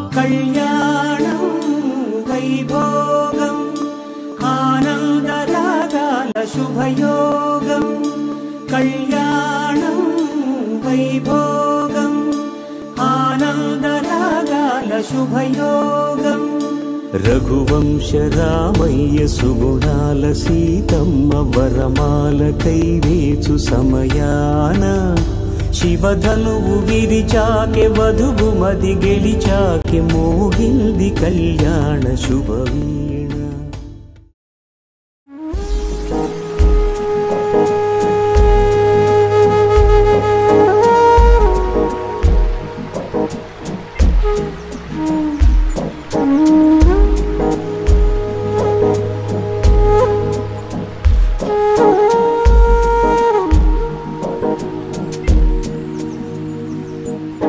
కళ్యాణం వైభోగం ఆనందరాగాల శుభయోగం కళ్యాణం వైభోగం ఆనందరాగాల శుభయోగం రఘువంశ రామయ్య సుగుణాల సీతమ్మ వరమాల కైవేచు సమయాన శివధనువు విరిచాకె వధువు మది గెలిచాకె మోగింది కళ్యాణ శుభవీణ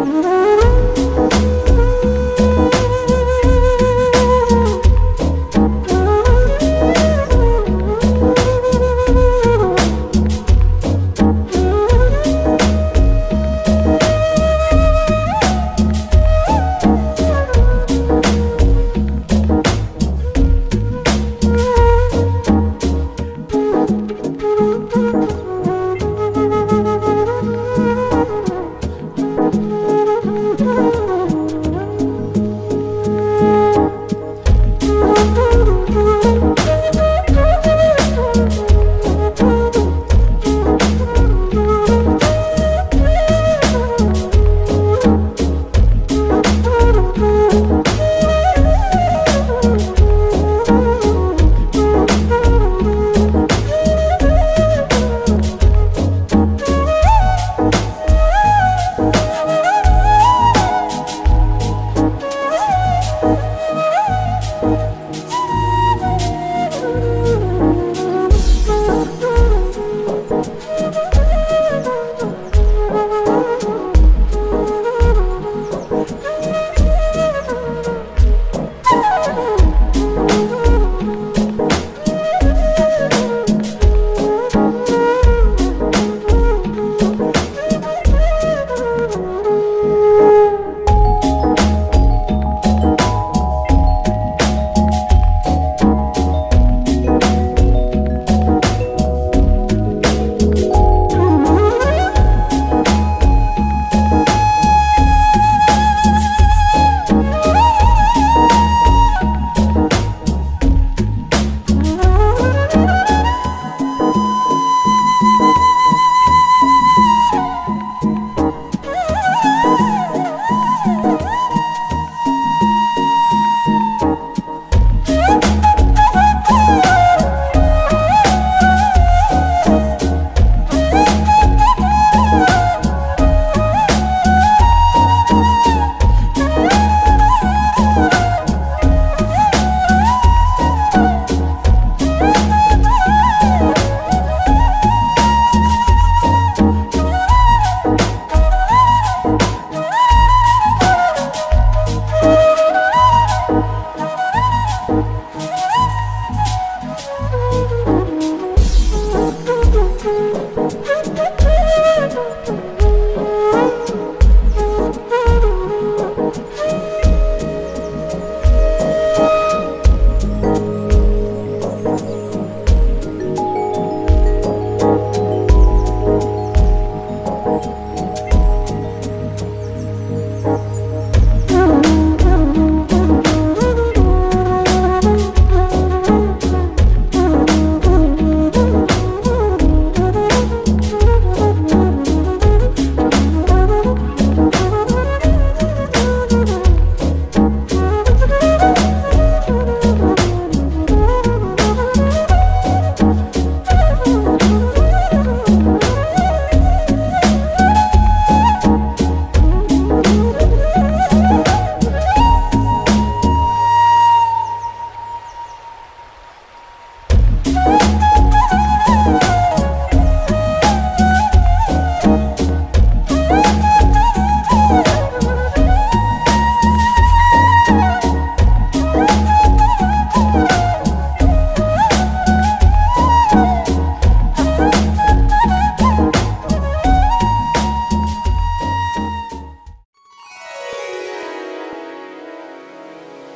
Thank you.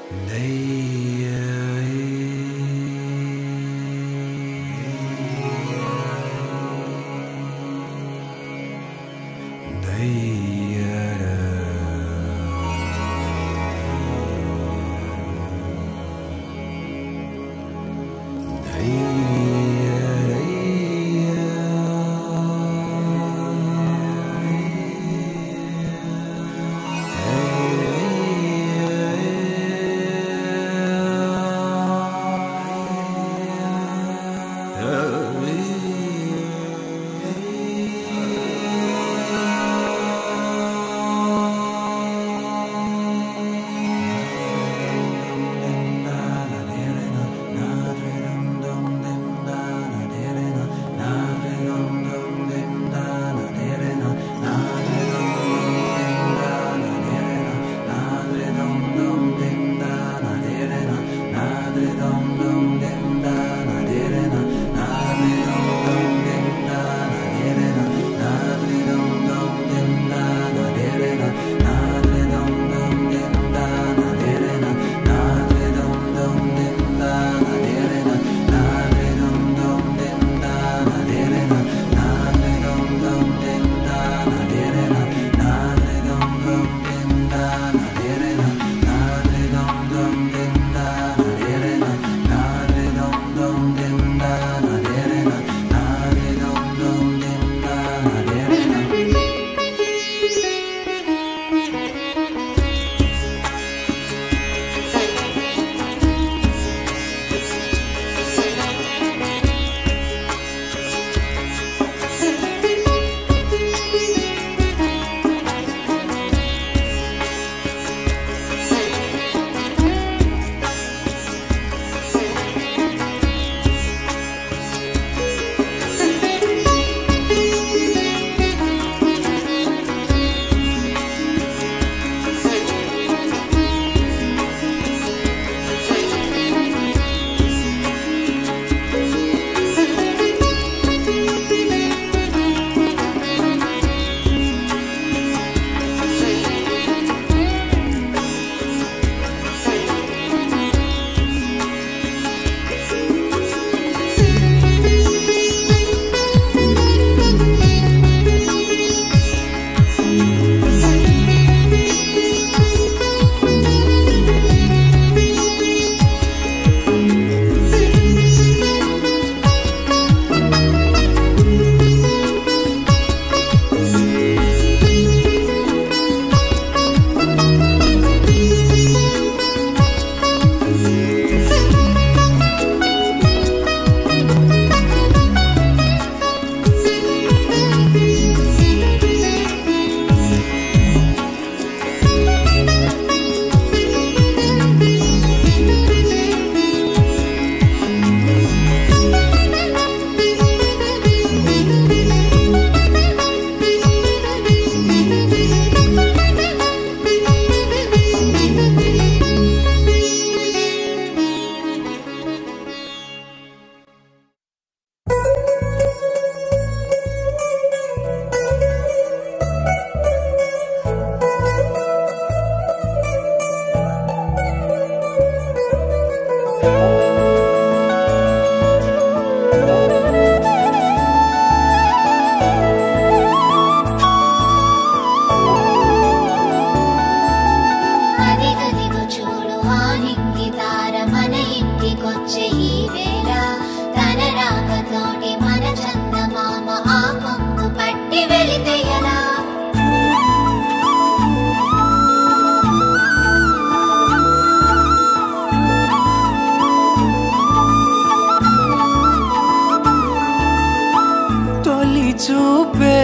చూపే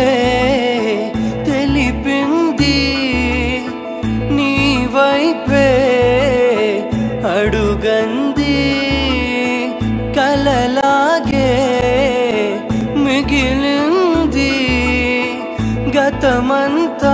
తెలిపింది నీ వైపే అడుగంది కలలాగే మిగిలింది గతమంతా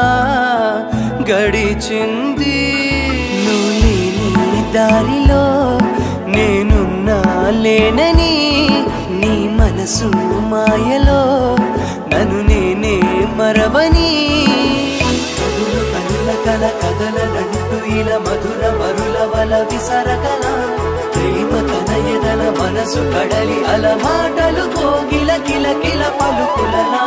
గడిచింది నువ్వు లేని దారిలో నేనున్నా లేనని నీ మనసు మాయలో నన్ను నేనే మరవని కదులు కనుల కల కదల నంటూ ఇలా మధుర మరుల వల విసరగల ప్రేమ తన ఎదల మనసు కడలి అల మాటలు కోగిల కిల కిల పలుకులలా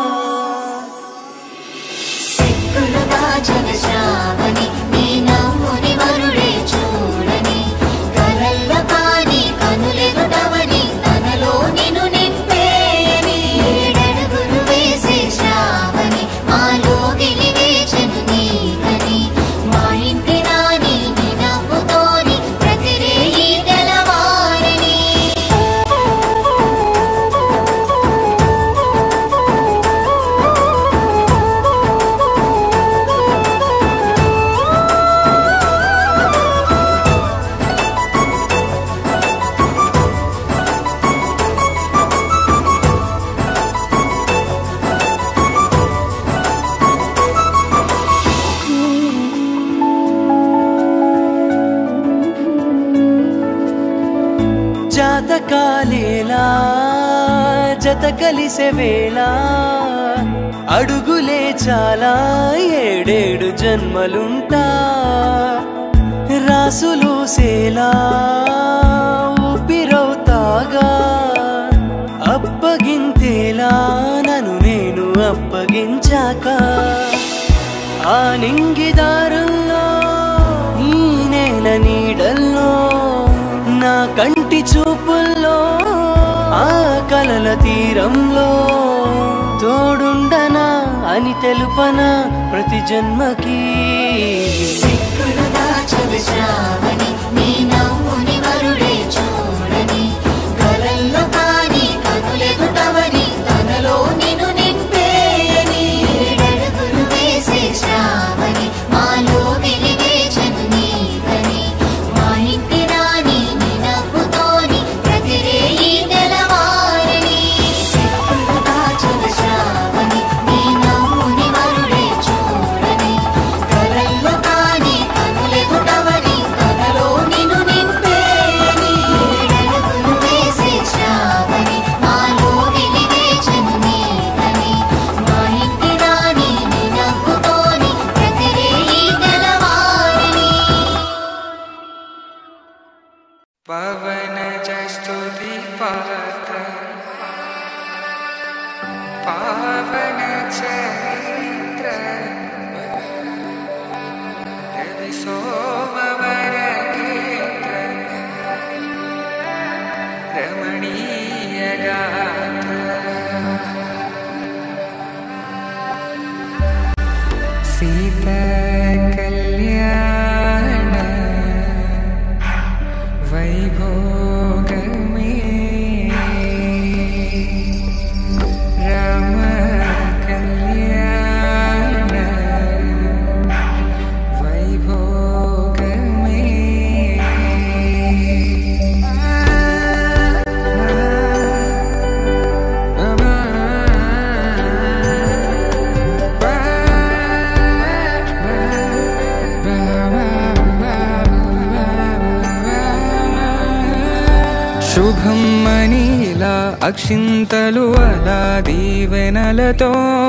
సిక్కులుగా జగశ్రావణి నీ నవ్వుని వరుడే చూడని కలల్లో కాని కనులెదుటవని తనలో నిన్ను నింపేయని ఏడడుగులు వేసే శ్రావణి మాలో గిలివేచను నీకని మా ఇంటి రాని నీ నవ్వుతోని ప్రతిరేయి తెలవారని జాతకాలేలా జత కలిసే వేళ అడుగులే చాలా ఏడేడు జన్మలుంటా రాసులు సేలా ఊపిరవుతాగా అప్పగింతేలా నన్ను నేను అప్పగించాక ఆ నింగిదారుల్లో ఈ నేల నీడల్లో నా కంటి చూపుల్లో ఆ కలల తీరంలో తోడుండనా అని తెలుపనా ప్రతి జన్మకి సిక్కులుగా చవిశ్రావణి నీ నవ్వుని వరుడే చూడని కలల్లో కాని కనులెదుటవని తనలో నిన్ను నింపేయని ఏడడుగులు వేసే శ్రావణి మాలో వెలివేచను నీకని మా ఇంటి రాని నీ నవ్వుతోని ప్రతిరేయి తెలవారని సిక్కులుగా చవిశ్రావణి నీ నవ్వుని వరుడే చూడని కలల్లో కాని కనులెదుటవని తనలో నిన్ను నింపేయని ఏడడుగులు వేసే శ్రావణి మాలో వెలివేచను నీకని మా ఇంటి రాని నీ నవ్వుతోని ప్రతిరేయి తెలవారని పవన జస్తుతి పాత్ర పావన చరిత్ర రవి సోమవర నేత్ర రమణీయ గాత్ర సీత కళ్యాణ వైభోగమే రామ కళ్యాణ వైభోగమే శుభం మనీలా అక్షింతలు అలా దీవెనలతో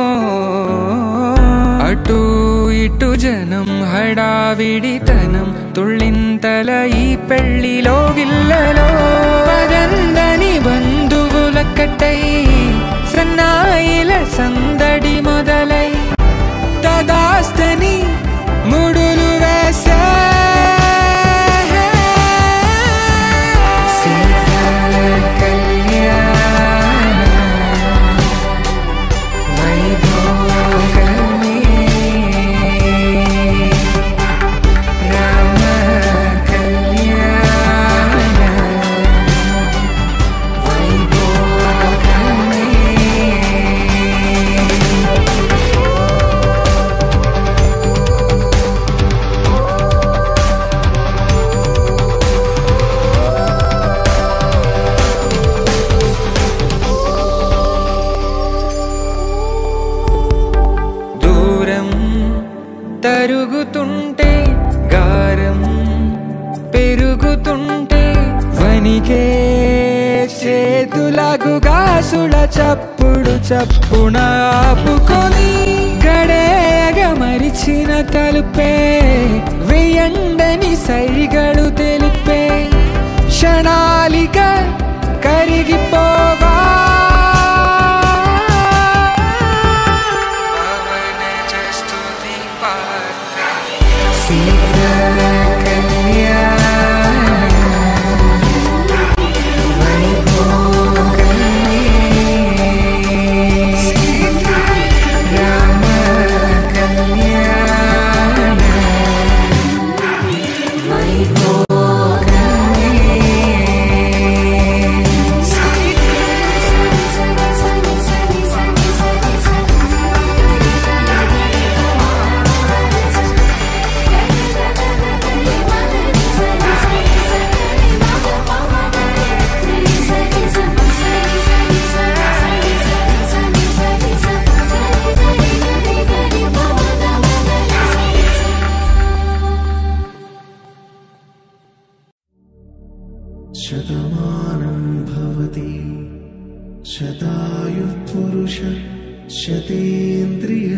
అటు ఇటు జనం హడావిడితనం తుళ్ళింతల ఈ పెళ్లిలో గిల్లలో పదందని బంధువుల కట్టై సన్నాయిల సందడి మొదలై తదాస్తని ముడులు వేసా సీతా కళ్యాణ వైభోగమే రామ కళ్యాణ వైభోగమే దూరం తరుగుతుంటే గారం పెరుగుతుంటే వనికే చేతులకు గాసుల చప్పుడు చప్పున ఆపుకొని గడేగ మరిచిన తలుపే వెయ్యండని సైగలు తెలిపే క్షణాలిక కరిగిపోవా పవన చేస్తుంది పాత్ర సీతా शतमानं भवति शतायुः पुरुष शतेन्द्रिय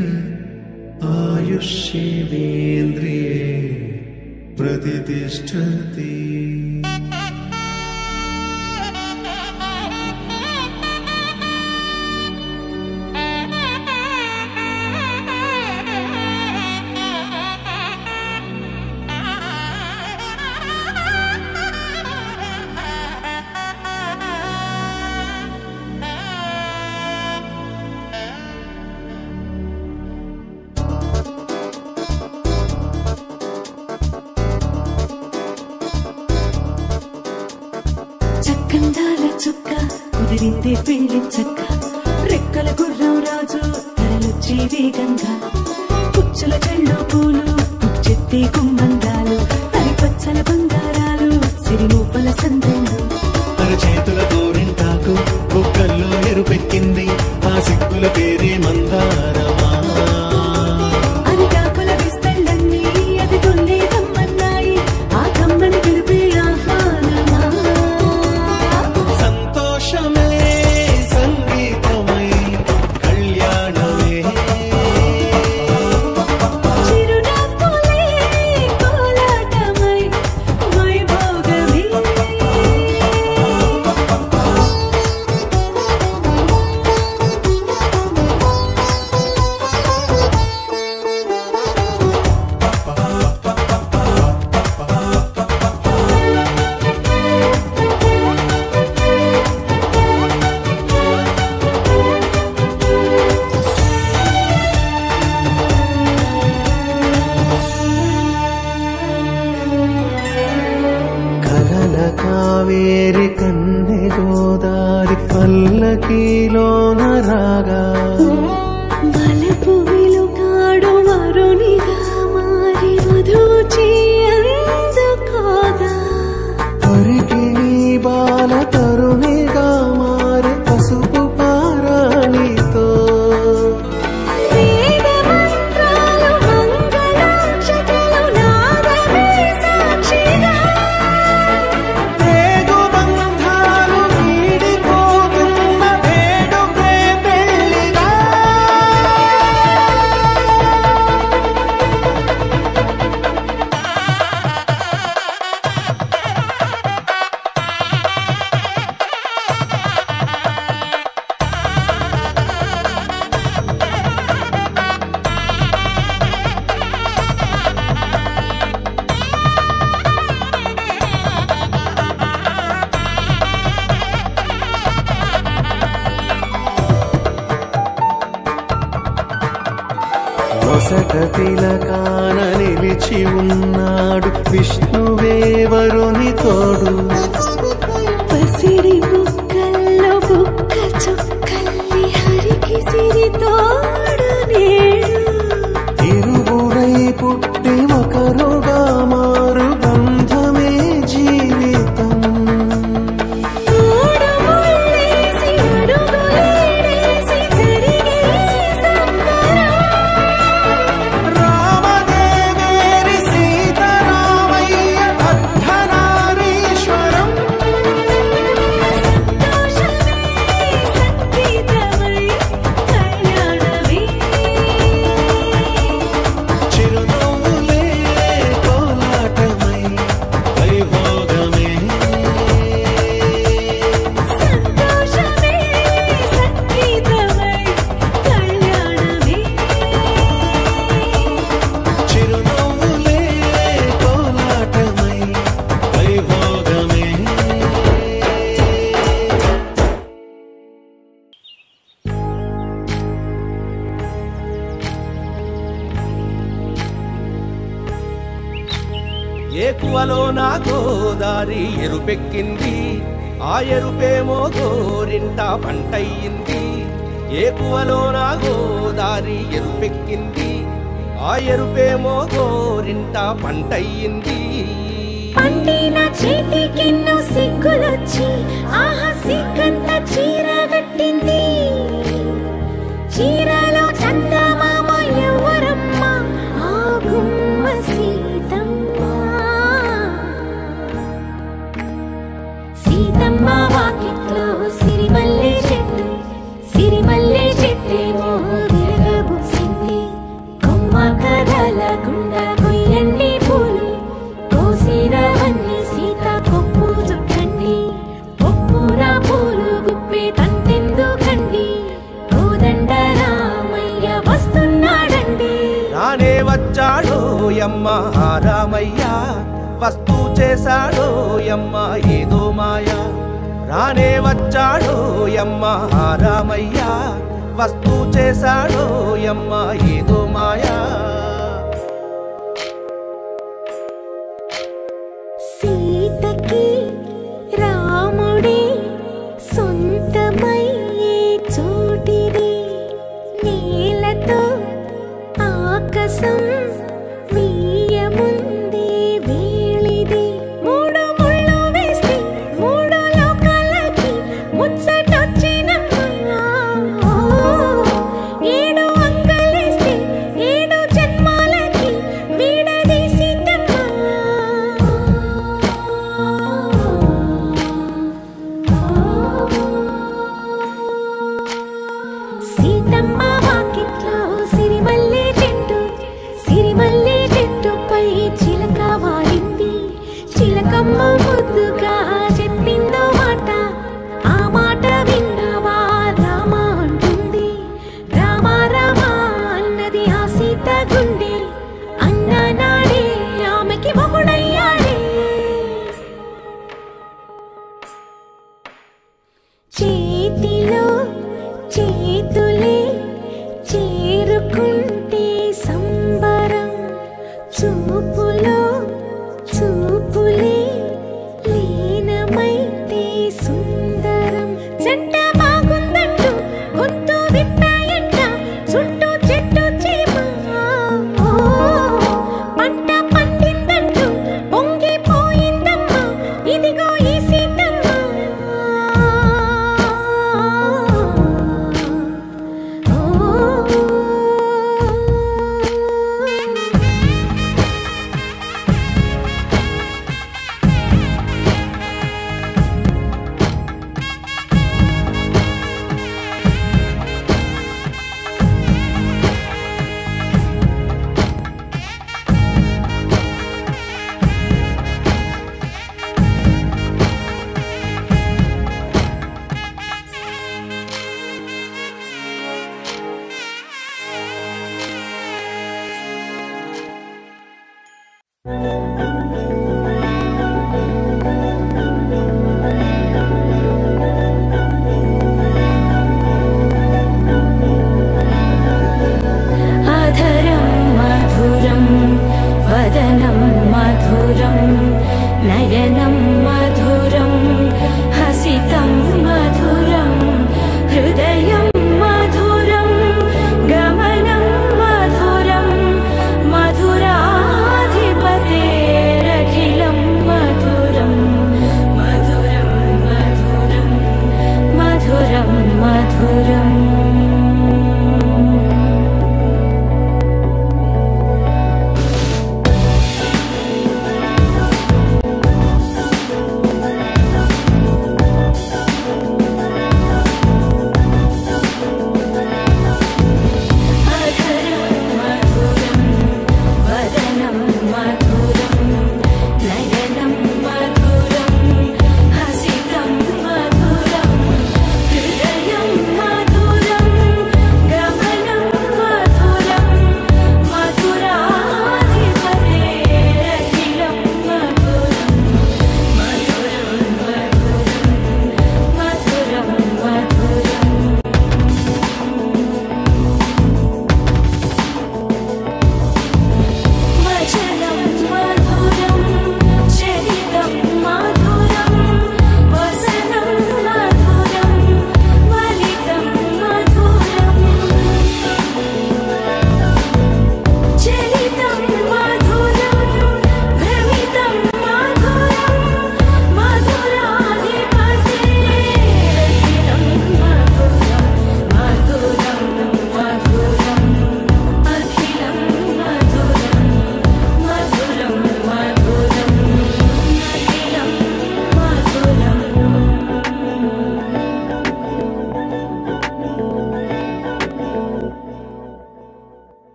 आयुष्येवेन्द्रिये प्रतितिष्ठति చక్కందాల చుక్క కుదిరిందే పెళ్లి చక్క రెక్కల గుర్రం రాజు తరలొచ్చే వేగంగా పుచ్చుల చెళ్ళు పూలు పుచ్చెత్తే గుమ్మందాలు అరి పచ్చల బంగారాలు సిరిమూపల సందెండు అరచేతుల గోరింటాకు బుక్కల్లో ఎరుపెక్కింది ఆ సిక్కుల పేరే మందారమా అరిటాకుల విస్తళ్ళన్నీ అది కొల్లే కమ్మన్నాయి ఆ కమ్మని పిలిపే ఆహ్వానమా సంతోషమే సంగీతమై కళ్యాణమే చిరునవ్వులే కోలాటమై వైభోగమే కలల కావేరి కన్నె గోదారి పల్లకీలోన రాగా వలపు విలుకాడు వరునిగా మారి వధూచి అందుకోగా పరికి నీ బాల తరుణిగా మారి పసుపు పారాణితో వేద మంత్రాలు మంగళాక్షతలు నాదమే సాక్షిగా పేగు బంధాలు వీడిపోతున్న వేడుకే పెళ్లిగా నొసట తిలకాన నిలిచి ఉన్నాడు విష్ణువే వరుని తోడు పసిడి బుక్కల్లో బుక్క చుక్కల్లి హరికి సిరి తోడు నేడు ఇరువురై పుట్టి ఒకరుగా మారు బంధమే జీవితం తోడు ముళ్ళేసి అడుగులేసి జరిగే సంబరం రామదేవేరి సీతారామయ్య అర్ధనారీశ్వరం ఏకువలో నా గోదారి ఎరుపెక్కింది ఆ ఎరుపేమో గోరింట పంటయ్యింది ఏకువలో నా గోదారి ఎరుపెక్కింది ఆ ఎరుపేమో గోరింట పంటయ్యింది పండిన చేతికెన్నో సిగ్గులొచ్చి ఆహా సిగ్గంత చీర కట్టింది చీరలో చందమామ ఎవరమ్మ ఆ గుమ్మ సీతమ్మ సీతమ్మ వాకిట్లో సిరిమల్లె చెట్టు సిరిమల్లె చెట్టేమో విరగబూసింది కొమ్మ కదలకుండా కొయ్యండి పూలు కోసిరవన్నీ సీత కొప్పు చుట్టండి ఒప్పున పూలు గుప్పే తంతెందుకండి కోదండ రామయ్య వస్తున్నాడండి రానే వచ్చాడో యమ్మ ఆ రామయ్య వస్తూ చేశాడో యమ్మ ఏదో మాయ రానే వచ్చాడో యమ్మ ఆ రామయ్య వస్తూ చేశాడో యమ్మ ఏదో మాయా సీతకి రాముడే సొంతమయ్యే చోటిది నేలతో ఆకాశం వీయముందే వేళిది మూడు ముళ్ళు వేస్తే మూడు లోకాలకి ముచ్చటొచ్చినమ్మా ఏడు అంగలేస్తే ఏడు జన్మాలకి వీడదీసిద్దమ్మా సీతమ్మ వాకిట్లో సిరిమల్లె చెట్టు సిరిమల్లె చెట్టుపై చిలక వాలింది చిలకమ్మ ముద్దుగా చెప్పిందో మాట ఆ మాట విన్నవా రామ అంటుంది రామ రామ అన్నది ఆ సీత గుండె అన్న నాడే ఆమెకి మొగుడయ్యాడే చేతిలో చేతులే చేరుకుంటే సంబరం చూపులో చూపులే లీనమైతే సుందరం జంట బాగుందంటూ గొంతు విప్పాయంట చుట్టూ చెట్టు చీమ ఓ, పంట పండిందంటూ పొంగిపోయిందమ్మా ఇదిగో ఈ సీతమ్మ अधरं मधुरं वदनं मधुरं नयनं मधुरं हसितं मधुरं हृदयं मधुरं गमनं मधुरं मधुराधिपतेर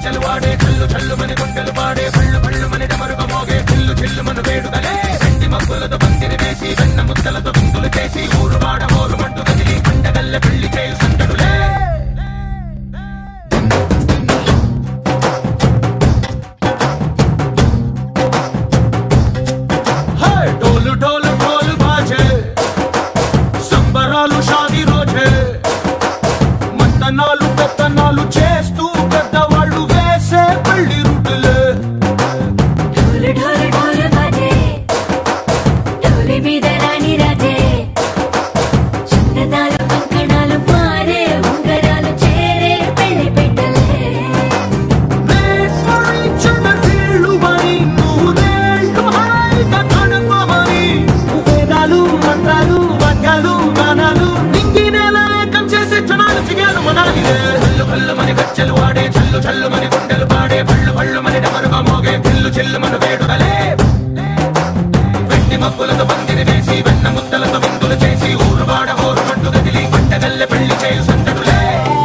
గజ్జలు వాడే చల్లు చల్లు మని గుండెలు పాడే పళ్ళు పళ్ళు మని డమరుగ మోగే చిల్లు చిల్లు మన వేడుదలే వెండి మబ్బులతో పందిరి వేసి వెన్న ముద్దలతో విందులు చేసి ఊరు వాడ ఊరు మంటు కదిలి పండగల్ల పెళ్లి చేయు సందడులే హే, డోలు డోలు డోలు బాజే సంబరాలు షాది రోజే మంతనాలు పెత్తనాలు చేస్తూ పెద్దవాళ్ళు వేసే పెళ్లి రుటులే ढोल ढोल ढोल बाजे ढोली మీద రాణి రాజే చందనాలు కంకణాలు మారే ఉంగరాలు చేరే పెళ్లి పెట్టలే వేసవించిన తీళ్ళుమని, నూరేళ్ళు హాయిగా గడపమని, వేదాలు మంత్రాలు వాక్యాలు గానాలు నింగి నేల ఏకం చేసే క్షణాలు చిగాలు మనాలిలే కల్లు కల్లు మని గజ్జలు వాడే చల్లు చల్లు మని గుండెలు పాడే పళ్ళు పళ్ళు మని డమరుగా మోగే పిల్లు చిల్లు మన వేడుదలే వెండి మబ్బులతో పందిరి వేసి వెన్న ముద్దలతో విందులు చేసి ఊరు వాడ ఊరు మంటు గదిలి పంటగల్లె పెళ్లి చేయు సందడులే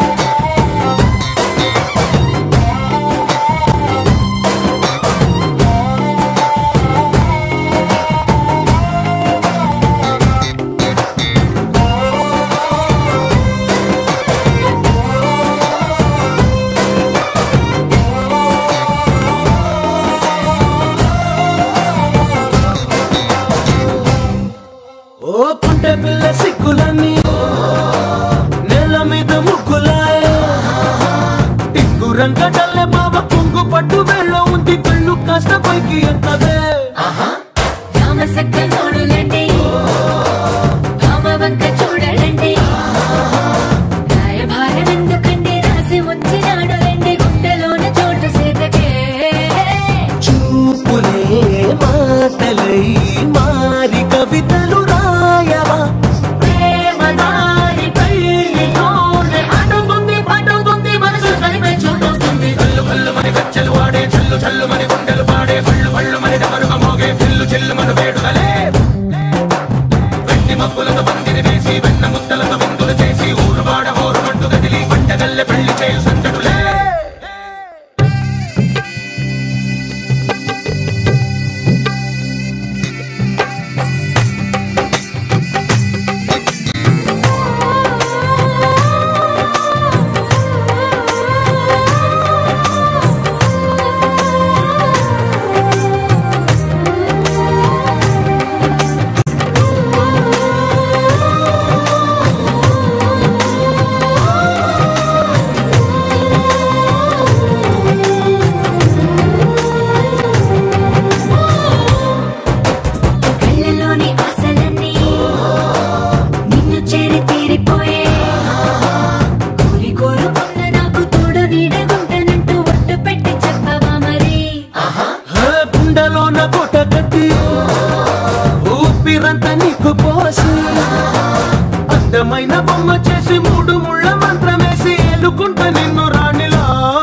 ఓ పుంటె పిల్ల సిక్కులన్నీ నేల మీద ముగ్గులాయ టింగు రంగడల్లె బాబ కుంగు పట్టు వెళ్ళ ఉంది కళ్ళు కాస్త పైకి ఎత్తదే రామ సక్క నోడులండి రామ వంక చూడడండి రాయభారం ఎందుకండి రాసి ఉంచినాడు రండి గుండెలోన చోటు సీతకే చూపులే మాటలై మారి కవితలు రాయవా ప్రేమ దారి పెళ్లితోనే అడుగుంది పడుగుంది మనసు కలిపే చూడుతుంది కల్లు కల్లు మని గజ్జలు వాడే చల్లు చల్లు మని గుండెలు పాడే పళ్ళు పళ్ళు మని డమరుగ మోగే చిల్లు చిల్లు మన వేడుదలే వెండి మబ్బులతో పందిరి వేసి వెన్న ముద్దలతో విందులు చేసి ఊరు వాడ ఊరు మంటు గదిలి పంటగల్లె పెళ్లి చేయు సందడులే కళ్ళలోని ఆశలన్నీ నిన్ను చేరి తీరిపోయే కోరి కోరుకున్న నాకు తోడు నీడగుంటనంటూ ఒట్టు పెట్టి చెప్పవా మరి హే గుండెలోన గుట కట్టి ఊపిరంతా నీకు పోసి అందమైన బొమ్మ చేసి మూడు ముళ్ళ మంత్రమేసి ఏలుకుంట నిన్ను రాణిలా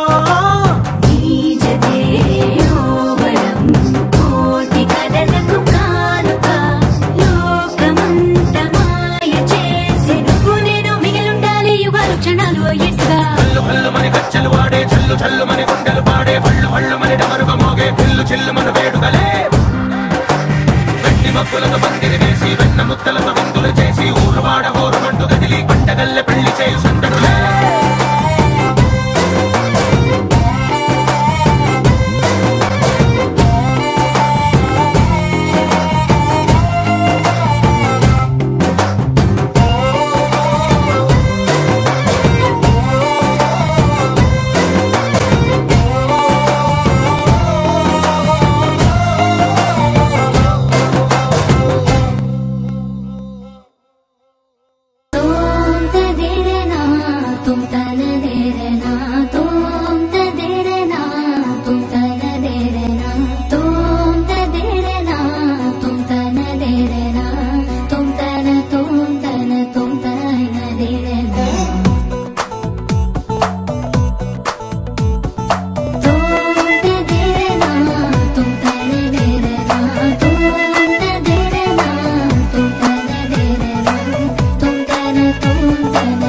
నీజదే యోవరం కోటి కలలకు కానుక లోకమంత మాయ చేసి నువ్వు నేను మిగిలుండాలి యుగాలు క్షణాలు ఎట్టుగా కల్లు కల్లు మని గజ్జలు వాడే చల్లు చల్లు మని గుండెలు పాడే పళ్ళు పళ్ళు మని డమరుగ మోగే పిల్లు చిల్లు మన వేడుదలే వెండి మబ్బులతో పందిరి వేసి వెన్న ముద్దలతో విందులు చేసి ఊరు వాడ ఊరు మంటు కదిలి పంటగల్లె పెళ్లి చేయు సందడులే తోం తదిరనా తుమ్ తనదిరనా తోం తదిరనా తుమ్ తనదిరనా తోం తదిరనా తుమ్ తనదిరనా తుమ్ తన తుమ్ తన తుమ్ తనదిరనా తోం తదిరనా తుమ్ తనదిరనా తోం తదిరనా తుమ్ తనదిరనా తుమ్ తన తుమ్ తన